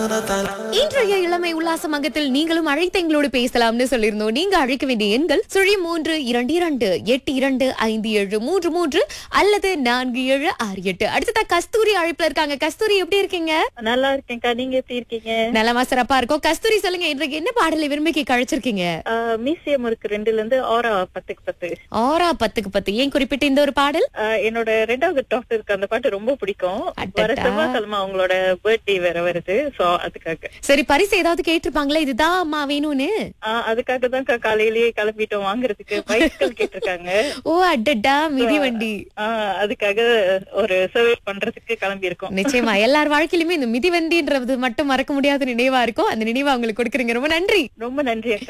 இன்றைய இளமை உல்லாச மங்கத்தில் நீங்களும் அழைத்து எங்களோடு பேசலாம்னு சொல்லியிருந்தோம் நீங்க அழைக்க வேண்டிய எண்கள் சுழி மூன்று இரண்டு இரண்டு எட்டு இரண்டு ஐந்து ஏழு மூன்று மூன்று அல்லது நான்கு ஏழு ஆறு எட்டு அடுத்ததா கஸ்தூரி அழைப்புல இருக்காங்க கஸ்தூரி எப்படி இருக்கீங்க நல்லா இருக்கேன்க்கா நீங்க எப்படி இருக்கீங்க நலமா சிறப்பா இருக்கும் கஸ்தூரி சொல்லுங்க இன்றைக்கு என்ன பாடலை விரும்பி கழிச்சிருக்கீங்க மியூசியம் இருக்கு ரெண்டுல இருந்து ஆரா பத்துக்கு பத்து ஆறா பத்துக்கு பத்து ஏன் குறிப்பிட்ட இந்த ஒரு பாடல் ஆஹ் என்னோட ரெண்டாவது டாக்டர் இருக்கு அந்த பாட்டு ரொம்ப பிடிக்கும் அடடா. வர செவ்வாய்க்கிழமை அவங்களோட பர்த்டே வேற வருது சோ அதுக்காக சரி பரிசு ஏதாவது கேட்டிருப்பாங்களா இதுதான் அம்மா வேணும்னு ஆஹ் அதுக்காக தான் காலையிலேயே கிளம்பிட்டோம் வாங்குறதுக்கு பைஸ்கல் கேட்டிருக்காங்க ஓ அடடா மிதிவண்டி ஆஹ் அதுக்காக ஒரு சர்வே பண்றதுக்கு கிளம்பி இருக்கோம் நிச்சயமா எல்லார் வாழ்க்கையிலுமே இந்த மிதிவண்டின்றது மட்டும் மறக்க முடியாத நினைவா இருக்கும் அந்த நினைவை அவங்களுக்கு கொடுக்குறீங்க ரொம்ப நன்றி ரொம்ப நன்றி அக்கா